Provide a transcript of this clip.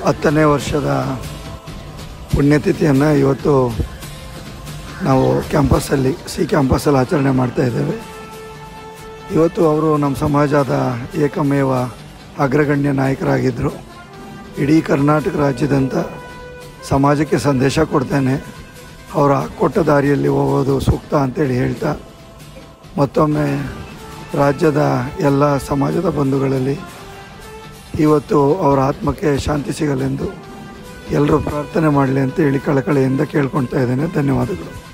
ಹತ್ತನೇ ವರ್ಷದ ಪುಣ್ಯತಿಥಿಯನ್ನು ಇವತ್ತು ನಾವು ಕ್ಯಾಂಪಸ್ಸಲ್ಲಿ ಸಿ ಕ್ಯಾಂಪಸ್ಸಲ್ಲಿ ಆಚರಣೆ ಮಾಡ್ತಾ ಇದ್ದೇವೆ ಇವತ್ತು ಅವರು ನಮ್ಮ ಸಮಾಜದ ಏಕಮೇವ ಅಗ್ರಗಣ್ಯ ನಾಯಕರಾಗಿದ್ದರು ಇಡೀ ಕರ್ನಾಟಕ ರಾಜ್ಯದಂತ ಸಮಾಜಕ್ಕೆ ಸಂದೇಶ ಕೊಡ್ತೇನೆ ಅವರ ಕೊಟ್ಟ ದಾರಿಯಲ್ಲಿ ಹೋಗೋದು ಸೂಕ್ತ ಅಂತೇಳಿ ಹೇಳ್ತಾ ಮತ್ತೊಮ್ಮೆ ರಾಜ್ಯದ ಎಲ್ಲ ಸಮಾಜದ ಬಂಧುಗಳಲ್ಲಿ ಇವತ್ತು ಅವರ ಆತ್ಮಕ್ಕೆ ಶಾಂತಿ ಸಿಗಲೆಂದು ಎಲ್ಲರೂ ಪ್ರಾರ್ಥನೆ ಮಾಡಲಿ ಅಂತ ಹೇಳಿ ಕಳಕಳಿಯಿಂದ ಕೇಳ್ಕೊಳ್ತಾ ಇದ್ದೇನೆ ಧನ್ಯವಾದಗಳು